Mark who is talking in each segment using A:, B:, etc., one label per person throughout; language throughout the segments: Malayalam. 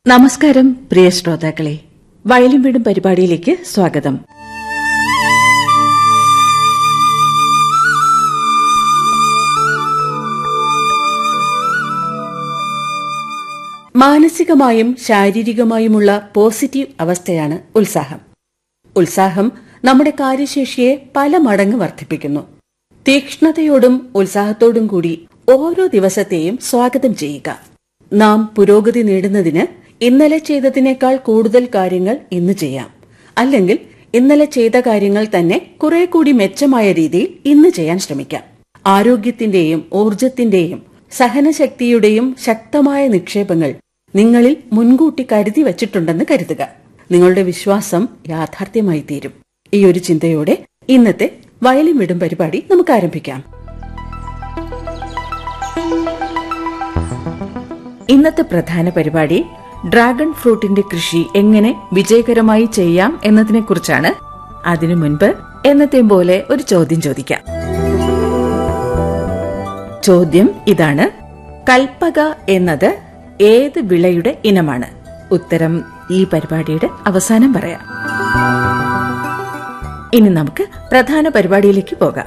A: നമസ്കാരം പ്രിയ ശ്രോതാക്കളെ വയലും വീടും പരിപാടിയിലേക്ക് സ്വാഗതം മാനസികമായും ശാരീരികമായുമുള്ള പോസിറ്റീവ് അവസ്ഥയാണ് ഉത്സാഹം ഉത്സാഹം നമ്മുടെ കാര്യശേഷിയെ പല മടങ്ങ് വർദ്ധിപ്പിക്കുന്നു തീക്ഷ്ണതയോടും ഉത്സാഹത്തോടും കൂടി ഓരോ ദിവസത്തെയും സ്വാഗതം ചെയ്യുക നാം പുരോഗതി നേടുന്നതിന് ഇന്നലെ ചെയ്തതിനേക്കാൾ കൂടുതൽ കാര്യങ്ങൾ ഇന്ന് ചെയ്യാം അല്ലെങ്കിൽ ഇന്നലെ ചെയ്ത കാര്യങ്ങൾ തന്നെ കുറെ കൂടി മെച്ചമായ രീതിയിൽ ഇന്ന് ചെയ്യാൻ ശ്രമിക്കാം ആരോഗ്യത്തിന്റെയും ഊർജത്തിന്റെയും സഹനശക്തിയുടെയും ശക്തമായ നിക്ഷേപങ്ങൾ നിങ്ങളിൽ മുൻകൂട്ടി കരുതി വച്ചിട്ടുണ്ടെന്ന് കരുതുക നിങ്ങളുടെ വിശ്വാസം യാഥാർത്ഥ്യമായി തീരും ഈ ഒരു ചിന്തയോടെ ഇന്നത്തെ വയലിൻ വിടും പരിപാടി നമുക്ക് ആരംഭിക്കാം ഇന്നത്തെ പ്രധാന പരിപാടി ഡ്രാഗൺ ഫ്രൂട്ടിന്റെ കൃഷി എങ്ങനെ വിജയകരമായി ചെയ്യാം എന്നതിനെക്കുറിച്ചാണ് അതിനു മുൻപ് എന്നത്തെയും പോലെ ഒരു ചോദ്യം ചോദിക്കാം ചോദ്യം ഇതാണ് കൽപ്പക എന്നത് ഏത് വിളയുടെ ഇനമാണ് ഉത്തരം ഈ പരിപാടിയുടെ അവസാനം പറയാം ഇനി നമുക്ക് പ്രധാന പരിപാടിയിലേക്ക് പോകാം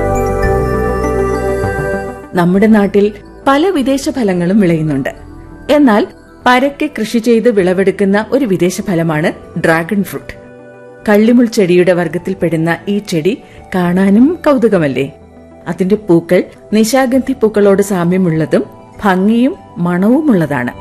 A: നമ്മുടെ നാട്ടിൽ പല വിദേശ ഫലങ്ങളും വിളയുന്നുണ്ട് എന്നാൽ പരക്കെ കൃഷി ചെയ്ത് വിളവെടുക്കുന്ന ഒരു വിദേശ ഫലമാണ് ഡ്രാഗൺ ഫ്രൂട്ട് കള്ളിമുൾ ചെടിയുടെ വർഗത്തിൽപ്പെടുന്ന ഈ ചെടി കാണാനും കൗതുകമല്ലേ അതിന്റെ പൂക്കൾ നിശാഗന്ധി പൂക്കളോട് സാമ്യമുള്ളതും ഭംഗിയും മണവുമുള്ളതാണ്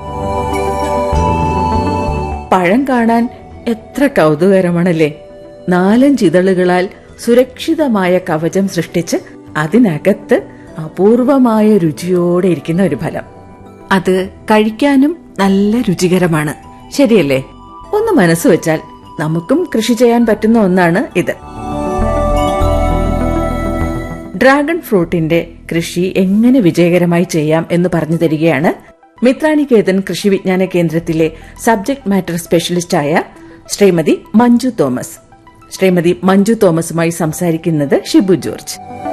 A: പഴം കാണാൻ എത്ര കൗതുകരമാണല്ലേ നാലഞ്ചിതളുകളാൽ സുരക്ഷിതമായ കവചം സൃഷ്ടിച്ച് അതിനകത്ത് അപൂർവമായ രുചിയോടെ ഇരിക്കുന്ന ഒരു ഫലം അത് കഴിക്കാനും നല്ല രുചികരമാണ് ശരിയല്ലേ ഒന്ന് മനസ്സ് വെച്ചാൽ നമുക്കും കൃഷി ചെയ്യാൻ പറ്റുന്ന ഒന്നാണ് ഇത് ഡ്രാഗൺ ഫ്രൂട്ടിന്റെ കൃഷി എങ്ങനെ വിജയകരമായി ചെയ്യാം എന്ന് പറഞ്ഞു തരികയാണ് മിത്രാണികേതൻ കൃഷി വിജ്ഞാന കേന്ദ്രത്തിലെ സബ്ജക്ട് മാറ്റർ സ്പെഷ്യലിസ്റ്റായ ശ്രീമതി മഞ്ജു തോമസ് ശ്രീമതി മഞ്ജു തോമസുമായി സംസാരിക്കുന്നത് ഷിബു ജോർജ്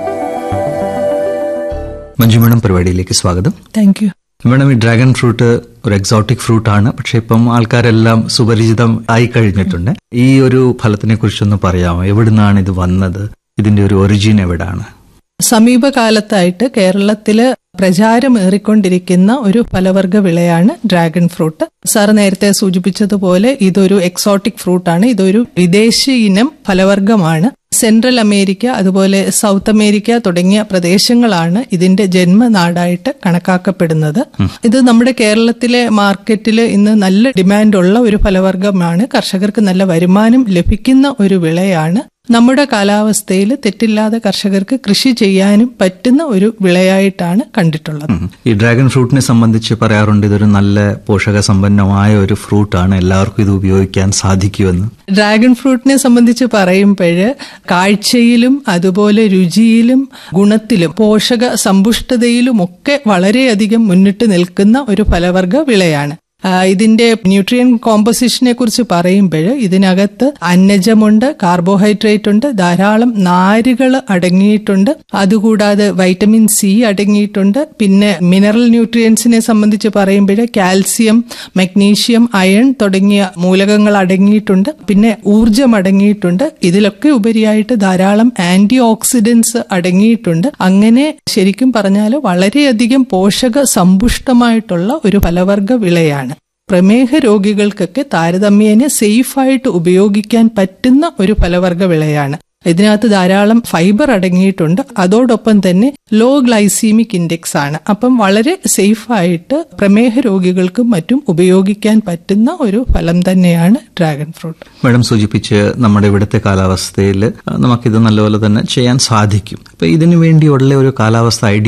B: മഞ്ജു മേഡം പരിപാടിയിലേക്ക് സ്വാഗതം
C: താങ്ക് യു
B: മേഡം ഈ ഡ്രാഗൺ ഫ്രൂട്ട് ഒരു എക്സോട്ടിക് ഫ്രൂട്ട് ആണ് പക്ഷെ ഇപ്പം ആൾക്കാരെല്ലാം സുപരിചിതം ആയി കഴിഞ്ഞിട്ടുണ്ട് ഈ ഒരു ഫലത്തിനെ കുറിച്ചൊന്ന് പറയാമോ എവിടുന്നാണ് ഇത് വന്നത് ഇതിന്റെ ഒരു ഒറിജിൻ എവിടാണ്
C: സമീപകാലത്തായിട്ട് കേരളത്തില് പ്രചാരമേറിക്കൊണ്ടിരിക്കുന്ന ഒരു ഫലവർഗ വിളയാണ് ഡ്രാഗൺ ഫ്രൂട്ട് സാർ നേരത്തെ സൂചിപ്പിച്ചതുപോലെ ഇതൊരു എക്സോട്ടിക് ഫ്രൂട്ടാണ് ഇതൊരു വിദേശി ഇനം ഫലവർഗമാണ് സെൻട്രൽ അമേരിക്ക അതുപോലെ സൗത്ത് അമേരിക്ക തുടങ്ങിയ പ്രദേശങ്ങളാണ് ഇതിന്റെ ജന്മനാടായിട്ട് കണക്കാക്കപ്പെടുന്നത് ഇത് നമ്മുടെ കേരളത്തിലെ മാർക്കറ്റിൽ ഇന്ന് നല്ല ഡിമാൻഡുള്ള ഒരു ഫലവർഗമാണ് കർഷകർക്ക് നല്ല വരുമാനം ലഭിക്കുന്ന ഒരു വിളയാണ് നമ്മുടെ കാലാവസ്ഥയിൽ തെറ്റില്ലാതെ കർഷകർക്ക് കൃഷി ചെയ്യാനും പറ്റുന്ന ഒരു വിളയായിട്ടാണ് കണ്ടിട്ടുള്ളത്
B: ഉം. ഈ ഡ്രാഗൺ ഫ്രൂട്ടിനെ സംബന്ധിച്ച് പറയാറുണ്ട് ഇതൊരു നല്ല പോഷക സമ്പന്നമായ ഒരു ഫ്രൂട്ടാണ് എല്ലാവർക്കും ഇത് ഉപയോഗിക്കാൻ സാധിക്കുമെന്ന്
C: ഡ്രാഗൺ ഫ്രൂട്ടിനെ സംബന്ധിച്ച് പറയുമ്പോൾ കാഴ്ചയിലും അതുപോലെ രുചിയിലും ഗുണത്തിലും പോഷക സമ്പുഷ്ടതയിലും ഒക്കെ വളരെയധികം മുന്നിട്ട് നിൽക്കുന്ന ഒരു ഫലവർഗ വിളയാണ് ആ, ഇതിന്റെ ന്യൂട്രിയൻ കോമ്പോസിഷനെ കുറിച്ച് പറയുമ്പോൾ ഇതിനകത്ത് അന്നജമുണ്ട് കാർബോഹൈഡ്രേറ്റ് ഉണ്ട് ധാരാളം നാരുകൾ അടങ്ങിയിട്ടുണ്ട് അതുകൂടാതെ വൈറ്റമിൻ സി അടങ്ങിയിട്ടുണ്ട് പിന്നെ മിനറൽ ന്യൂട്രിയൻസിനെ സംബന്ധിച്ച് പറയുമ്പോൾ കാൽസ്യം മഗ്നീഷ്യം അയൺ തുടങ്ങിയ മൂലകങ്ങൾ അടങ്ങിയിട്ടുണ്ട് പിന്നെ ഊർജം അടങ്ങിയിട്ടുണ്ട് ഇതിലൊക്കെ ഉപരിയായിട്ട് ധാരാളം ആന്റി ഓക്സിഡൻസ് അടങ്ങിയിട്ടുണ്ട് അങ്ങനെ ശരിക്കും പറഞ്ഞാൽ വളരെയധികം പോഷക സമ്പുഷ്ടമായിട്ടുള്ള ഒരു ഫലവർഗ വിളയാണ് പ്രമേഹ രോഗികൾക്കൊക്കെ താരതമ്യേന സേഫായിട്ട് ഉപയോഗിക്കാൻ പറ്റുന്ന ഒരു ഫലവർഗ വിളയാണ് ഇതിനകത്ത് ധാരാളം ഫൈബർ അടങ്ങിയിട്ടുണ്ട് അതോടൊപ്പം തന്നെ ലോ ഗ്ലൈസീമിക് ഇൻഡെക്സ് ആണ് അപ്പം വളരെ സേഫായിട്ട് പ്രമേഹ രോഗികൾക്കും മറ്റും ഉപയോഗിക്കാൻ പറ്റുന്ന ഒരു ഫലം തന്നെയാണ് ഡ്രാഗൺ ഫ്രൂട്ട്
B: മേഡം സൂചിപ്പിച്ച് നമ്മുടെ ഇവിടുത്തെ കാലാവസ്ഥയിൽ നമുക്കിത് നല്ലപോലെ തന്നെ ചെയ്യാൻ സാധിക്കും അപ്പൊ ഇതിനു വേണ്ടിയുള്ള ഒരു കാലാവസ്ഥ ഐഡിയ